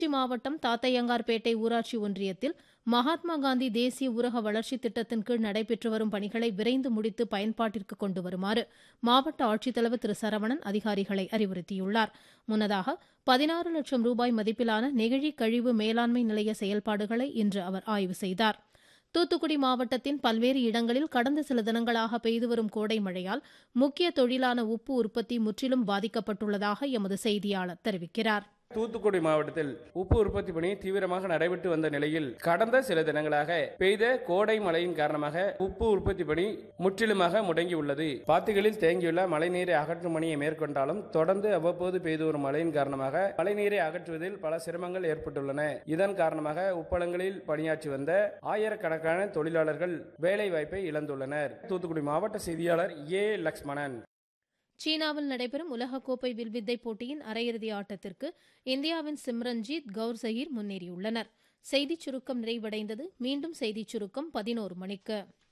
திருச்சி மாவட்டம் தாத்தையங்கார்பேட்டை ஊராட்சி ஒன்றியத்தில் மகாத்மா காந்தி தேசிய ஊரக வளர்ச்சி திட்டத்தின் கீழ் நடைபெற்று வரும் பணிகளை விரைந்து முடித்து பயன்பாட்டிற்கு கொண்டு வருமாறு மாவட்ட ஆட்சித்தலைவர் திரு சரவணன் அதிகாரிகளை அறிவுறுத்தியுள்ளார் முன்னதாக பதினாறு லட்சம் ரூபாய் மதிப்பிலான நெகிழி கழிவு மேலாண்மை நிலைய செயல்பாடுகளை இன்று அவர் ஆய்வு செய்தார் தூத்துக்குடி மாவட்டத்தின் பல்வேறு இடங்களில் கடந்த சில தினங்களாக பெய்து வரும் கோடை மழையால் முக்கிய தொழிலான உப்பு உற்பத்தி முற்றிலும் பாதிக்கப்பட்டுள்ளதாக எமது செய்தியாளர் தெரிவிக்கிறார் தூத்துக்குடி மாவட்டத்தில் உப்பு உற்பத்தி பணி தீவிரமாக நடைபெற்று வந்த நிலையில் கடந்த சில தினங்களாக பெய்த கோடை மழையின் காரணமாக உப்பு உற்பத்தி பணி முற்றிலுமாக முடங்கியுள்ளது பாத்திகளில் தேங்கியுள்ள மழைநீரை அகற்றும் பணியை மேற்கொண்டாலும் தொடர்ந்து அவ்வப்போது பெய்து வரும் மழையின் காரணமாக மழைநீரை அகற்றுவதில் பல சிரமங்கள் ஏற்பட்டுள்ளன இதன் காரணமாக உப்பளங்களில் பணியாற்றி வந்த ஆயிரக்கணக்கான தொழிலாளர்கள் வேலை வாய்ப்பை இழந்துள்ளனர் தூத்துக்குடி மாவட்ட செய்தியாளர் ஏ லக்ஷ்மணன் சீனாவில் நடைபெறும் உலகக்கோப்பை வில்வித்தை போட்டியின் அரையிறுதி ஆட்டத்திற்கு இந்தியாவின் சிம்ரன்ஜீத் கவுர் ஜஹீர் முன்னேறியுள்ளனர் செய்திச் சுருக்கம் நிறைவடைந்தது மீண்டும் செய்திச் சுருக்கம் பதினோரு மணிக்கு